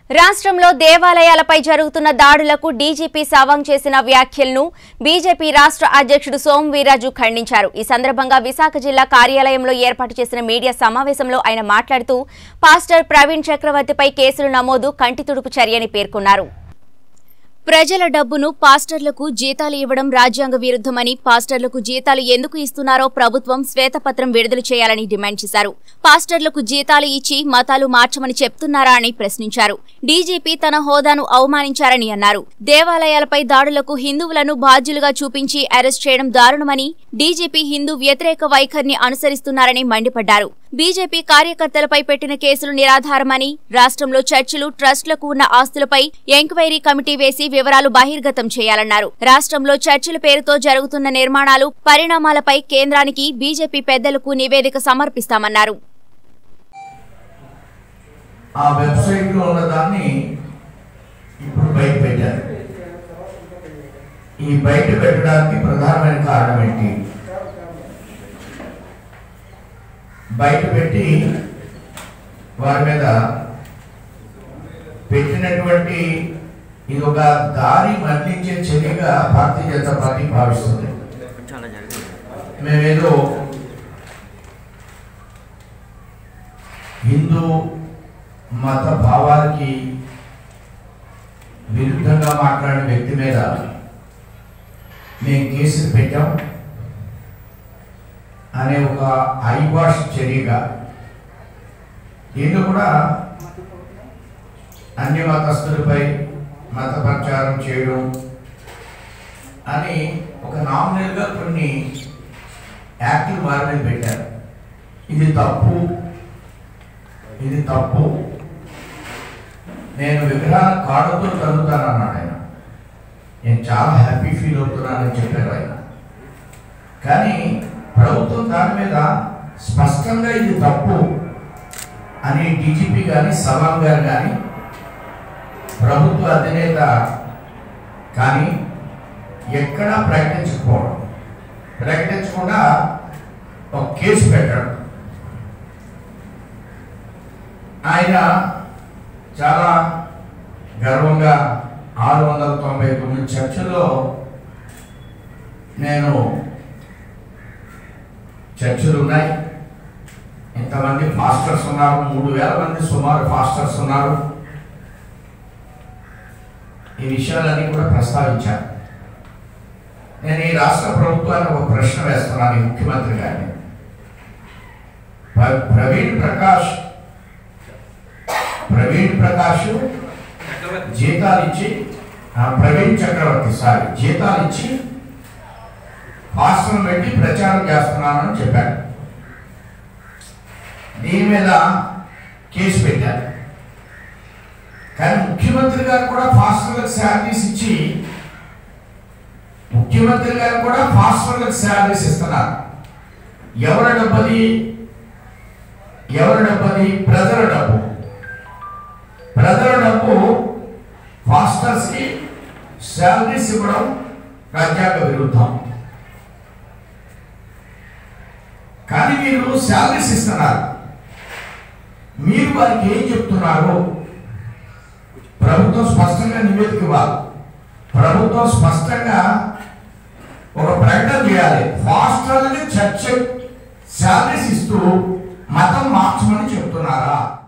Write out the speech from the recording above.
రాష్ట్రంలో దేవాలయాలపై జరుగుతున్న దాడులకు డీజీపీ సవాంగ్ చేసిన వ్యాఖ్యలను బీజేపీ రాష్ట్ర అధ్యక్షుడు సోము వీర్రాజు ఖండించారు ఈ సందర్భంగా విశాఖ జిల్లా కార్యాలయంలో ఏర్పాటు చేసిన మీడియా సమావేశంలో ఆయన మాట్లాడుతూ పాస్టర్ ప్రవీణ్ చక్రవర్తిపై కేసులు నమోదు కంటితుడుపు చర్యని పేర్కొన్నారు ప్రజల డబ్బును పాస్టర్లకు జీతాలు ఇవ్వడం రాజ్యాంగ విరుద్ధమని పాస్టర్లకు జీతాలు ఎందుకు ఇస్తున్నారో ప్రభుత్వం శ్వేతపత్రం విడుదల చేయాలని డిమాండ్ చేశారు పాస్టర్లకు జీతాలు ఇచ్చి మతాలు మార్చమని చెప్తున్నారా అని ప్రశ్నించారు డీజీపీ తన హోదాను అవమానించారని అన్నారు దేవాలయాలపై దాడులకు హిందువులను బాధ్యులుగా చూపించి అరెస్ట్ చేయడం దారుణమని డీజీపీ హిందూ వ్యతిరేక వైఖరిని అనుసరిస్తున్నారని మండిపడ్డారు బీజేపీ కార్యకర్తలపై పెట్టిన కేసులు నిరాధారమని రాష్ట్రంలో చర్చిలు ట్రస్టులకు ఉన్న ఆస్తులపై ఎంక్వైరీ కమిటీ వేసి వివరాలు బహిర్గతం చేయాలన్నారు రాష్ట్రంలో చర్చిల పేరుతో జరుగుతున్న నిర్మాణాలు పరిణామాలపై కేంద్రానికి బీజేపీ పెద్దలకు నివేదిక సమర్పిస్తామన్నారు ఆ వెబ్సైట్ లో ఉన్న దాన్ని ఇప్పుడు బయట పెట్టారు ఈ బయట పెట్టడానికి ప్రధానమైన కారణం ఏంటి బయట పెట్టి వారి మీద పెట్టినటువంటి ఇది ఒక దారి మళ్లించే చర్యగా భారతీయ జనతా పార్టీ భావిస్తుంది మేమేదో హిందూ మత భావాలకి విరుద్ధంగా మాట్లాడిన వ్యక్తి మీద మేము కేసులు పెట్టాం అనే ఒక ఐవాష్ చర్యగా దీంట్లో కూడా అన్ని మతస్థులపై మత ప్రచారం చేయడం అని ఒక నామినల్గా కొన్ని యాక్టులు వారి మీద పెట్టారు ఇది తప్పు ఇది తప్పు నేను విగ్రహాన్ని కాడుతో చదువుతాను అన్నాడు ఆయన నేను చాలా హ్యాపీ ఫీల్ అవుతున్నానని చెప్పారు ఆయన కానీ ప్రభుత్వం దాని మీద స్పష్టంగా ఇది తప్పు అని డీజీపీ కానీ సవాల్ గారు కానీ ప్రభుత్వ అధినేత కానీ ఎక్కడా ప్రకటించకపోవడం ప్రకటించకుండా ఒక కేసు పెట్టడం ఆయన చాలా గర్వంగా ఆరు వందల తొంభై తొమ్మిది చర్చల్లో నేను చర్చలు ఉన్నాయి ఇంతమంది ఫాస్టర్స్ ఉన్నారు మూడు వేల మంది సుమారు ఫాస్టర్స్ ఉన్నారు ఈ విషయాలన్నీ కూడా ప్రస్తావించాను నేను ఈ రాష్ట్ర ప్రభుత్వానికి ఒక ప్రశ్న వేస్తున్నాను ఈ ముఖ్యమంత్రి గారిని ప్ర- ప్రవీణ్ ప్రకాష్ ప్రవీణ్ ప్రకాష్ జీతాలు ఇచ్చి ఆ, ప్రవీణ్ చక్రవర్తి సారీ జీతాలు ఇచ్చి హాస్టల్ పెట్టి ప్రచారం చేస్తున్నానని చెప్పాడు దీని మీద కేసు పెట్టారు కానీ ముఖ్యమంత్రి గారు కూడా ఫాస్టర్లకు శాలరీస్ ఇచ్చి ముఖ్యమంత్రి గారు కూడా ఫాస్టర్లకు శాలరీస్ ఇస్తున్నారు ఎవరి డబ్బది ఎవరి డబ్బది ప్రజల డబ్బు ప్రజల డబ్బు ఫాస్టర్స్ కి శాలరీస్ ఇవ్వడం రాజ్యాంగ విరుద్ధం కానీ మీరు శాలరీస్ ఇస్తున్నారు మీరు వారికి ఏం చెప్తున్నారు ప్రభుత్వం స్పష్టంగా నివేదిక ఇవ్వాలి ప్రభుత్వం స్పష్టంగా ఒక ప్రకటన చేయాలి ఫాస్టర్లని చర్చ శాలరీస్ ఇస్తూ మతం మార్చమని చెప్తున్నారా